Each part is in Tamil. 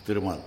திருமால்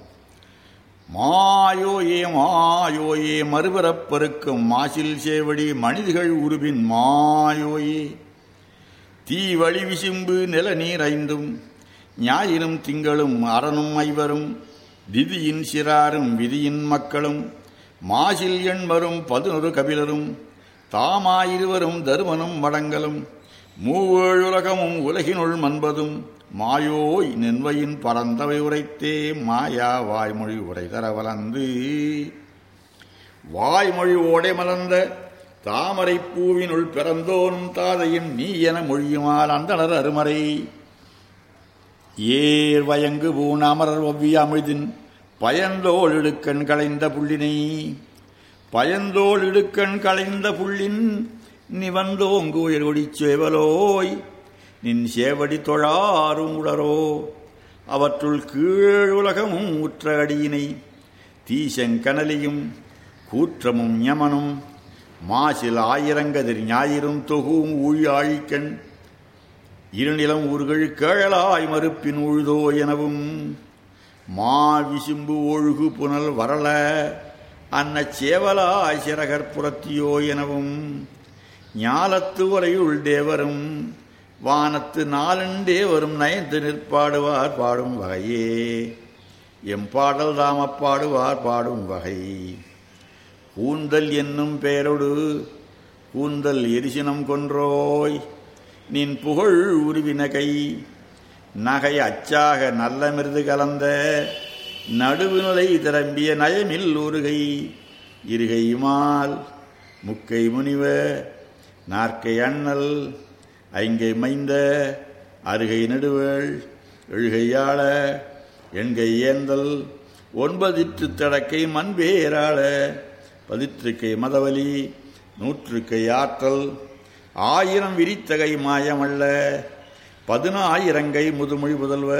மாயோயே மாயோயே மறுபிறப்பருக்கும் மாசில் சேவடி மனிதர்கள் உருவின் மாயோயே தீ வழி விசும்பு நில நீர் ஐந்தும் ஞாயிறும் திங்களும் அரணும் ஐவரும் திதியின் சிறாரும் விதியின் மக்களும் மாசில் எண்மரும் பதினொரு கபிலரும் தாமாயிருவரும் தருமனும் மடங்களும் மூவேழுலகமும் உலகினுள் மன்பதும் மாயோய் நின்வையின் பரந்தவை உரைத்தே மாயா வாய்மொழி உரைதர வளர்ந்து வாய்மொழி ஓடை மலர்ந்த தாமரை பூவினுள் பிறந்தோனும் தாதையின் நீ என மொழியுமால் அந்தனர் அருமறை ஏர் வயங்கு பூண் அமரர் ஒவ்விய அமிழ்தின் பயந்தோள் இடுக்கண் களைந்த புள்ளினை பயந்தோள் இடுக்கண் களைந்த புள்ளின் நிவந்தோங்கு உயர்கொடிச் சேவலோய் நின் சேவடி தொழாரும் உளரோ அவற்றுள் கீழ் உலகமும் உற்ற அடியினை தீசங்கனலியும் கூற்றமும் யமனும் மாசில் ஆயிரங்கதிர் ஞாயிறும் தொகும் ஊழாழிக்கண் இருநிலம் ஊர்கள் கேழலாய் மறுப்பின் உழுதோ எனவும் மா விசும்பு ஒழுகு புனல் வரல அன்ன சேவலாய் சிறகற்புறத்தியோ எனவும் ஞாலத்து வரையுள் தேவரும் வானத்து நாலண்டேவரும் நயந்து நிற்பாடுவார் பாடும் வகையே எம் பாடல் தாம பாடுவார் பாடும் வகை கூந்தல் என்னும் பெயரொடு கூந்தல் எரிசினம் கொன்றோய் நின் புகழ் உருவினகை நகை அச்சாக நல்ல மிருது கலந்த நடுவுநிலை திரம்பிய நயமில் உருகை இருகையுமால் முக்கை முனிவ நாற்கை அண்ணல் ஐங்கை மைந்த அருகை நடுவள் எழுகையாள எண்கை ஏந்தல் ஒன்பதிற்று தடக்கை மண்பேராள பதிற்றுக்கை மதவலி நூற்றுக்கை ஆற்றல் ஆயிரம் விரித்தகை மாயமல்ல பதினாயிரங்கை முதுமொழி புதல்வ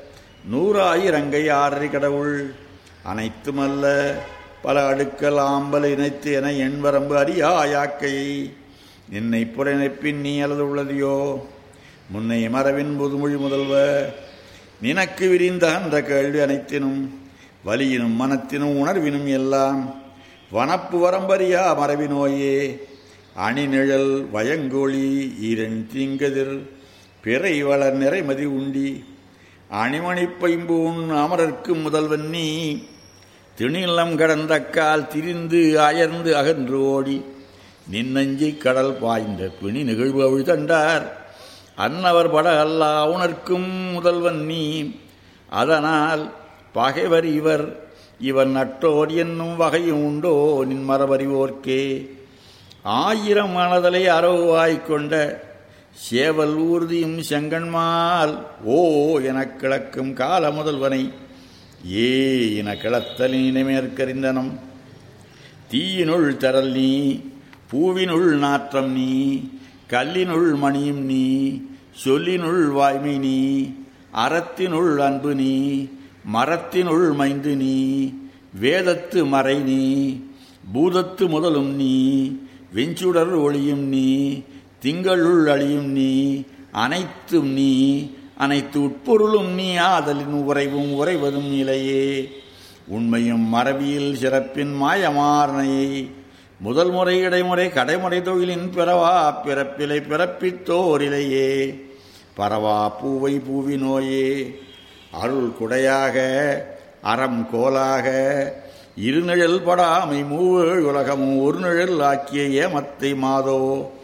நூறாயிரங்கை ஆறரை கடவுள் அனைத்துமல்ல பல அடுக்கல் ஆம்பல் இணைத்து என எண்வரம்பு அறியாயாக்கையை நின்னை புறநினைப்பின் நீ அல்லது உள்ளதையோ முன்னை மரபின் புதுமொழி முதல்வ நினக்கு விரிந்த அந்த கேள்வி அனைத்தினும் வலியினும் மனத்தினும் உணர்வினும் எல்லாம் வனப்பு வரம்பறியா மரபினோயே அணிநிழல் வயங்கோழி ஈரன் தீங்கதிர் பிறை வளர் நிறைமதி உண்டி அணிமணி பைம்பூன் அமரர்க்கு முதல்வன் நீ திணிலம் கடந்த கால் திரிந்து அயர்ந்து அகன்று ஓடி நின்னஞ்சி கடல் பாய்ந்த பிணி நிகழ்வு அவிழ் தண்டார் அன்னவர் பட அல்லா உணர்க்கும் முதல்வன் நீ அதனால் பகைவர் இவர் இவர் நட்டோர் என்னும் வகையும் உண்டோ நின் மரபறிவோர்க்கே ஆயிரம் மனதலை அரவாய்க் கொண்ட சேவல் ஊர்தியும் செங்கன்மால் ஓ எனக் கிளக்கும் கால முதல்வனை ஏ என கிளத்தலினை மேற்கறிந்தனம் தீயினுள் தரல் நீ பூவினுள் நாற்றம் நீ கல்லினுள் மணியும் நீ சொல்லினுள் வாய்மை நீ அறத்தினுள் அன்பு நீ மரத்தினுள் மைந்து நீ வேதத்து மறை நீ பூதத்து முதலும் நீ வெஞ்சுடர் ஒளியும் நீ திங்களுள் அழியும் நீ அனைத்தும் நீ அனைத்து உட்பொருளும் நீ ஆதலின் உறைவும் உறைவதும் இலையே உண்மையும் மரபியில் சிறப்பின் மாயமாறனையை முதல் முறை இடைமுறை கடைமுறை தொழிலின் பிறவா பிறப்பிலை பிறப்பித்தோரிலையே பரவா பூவை பூவி நோயே அருள் குடையாக அறம் கோலாக இருநிழல் படாமை மூவேழ் உலகமும் ஒரு நிழல் ஆக்கிய ஏமத்தை மாதோ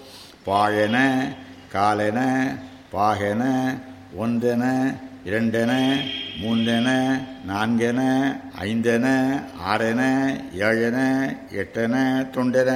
பாழென காலென பாகென ஒன்றென இரண்டென மூன்றென நான்கென ஐந்தென ஆறென ஏழென எட்டென தொண்டென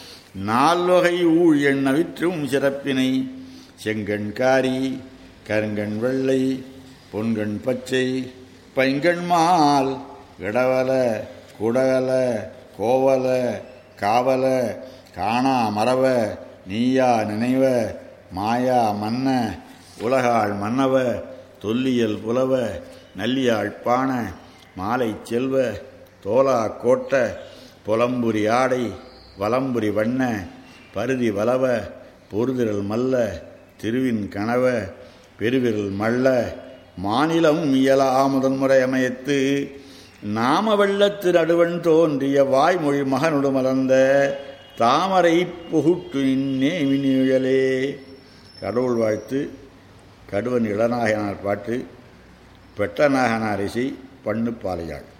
நால்வகை ஊழ் எண்ணவிற்றும் சிறப்பினை செங்கண்காரி கருங்கண் வெள்ளை பொன்கண் பச்சை பைங்கண் மால் இடவல குடகல கோவல காவல காணா மறவ நீயா நினைவ மாயா மன்ன உலகாள் மன்னவ தொல்லியல் புலவ நல்லியாழ் பாண மாலை செல்வ தோலா கோட்ட புலம்புரி ஆடை வலம்புரி வண்ண பருதி வலவ பொருதிரல் மல்ல திருவின் கனவ பெருவிரல் மல்ல மாநிலம் இயலா முதன்முறை அமையத்து நாம வெள்ளத்து நடுவன் தோன்றிய வாய்மொழி மகனோடு மலர்ந்த தாமரை புகுட்டு நேமினிழலே கடவுள் வாழ்த்து கடுவன் இளநாயனார் பாட்டு பெட்டநாயனார் இசை பண்ணு பாலையாள்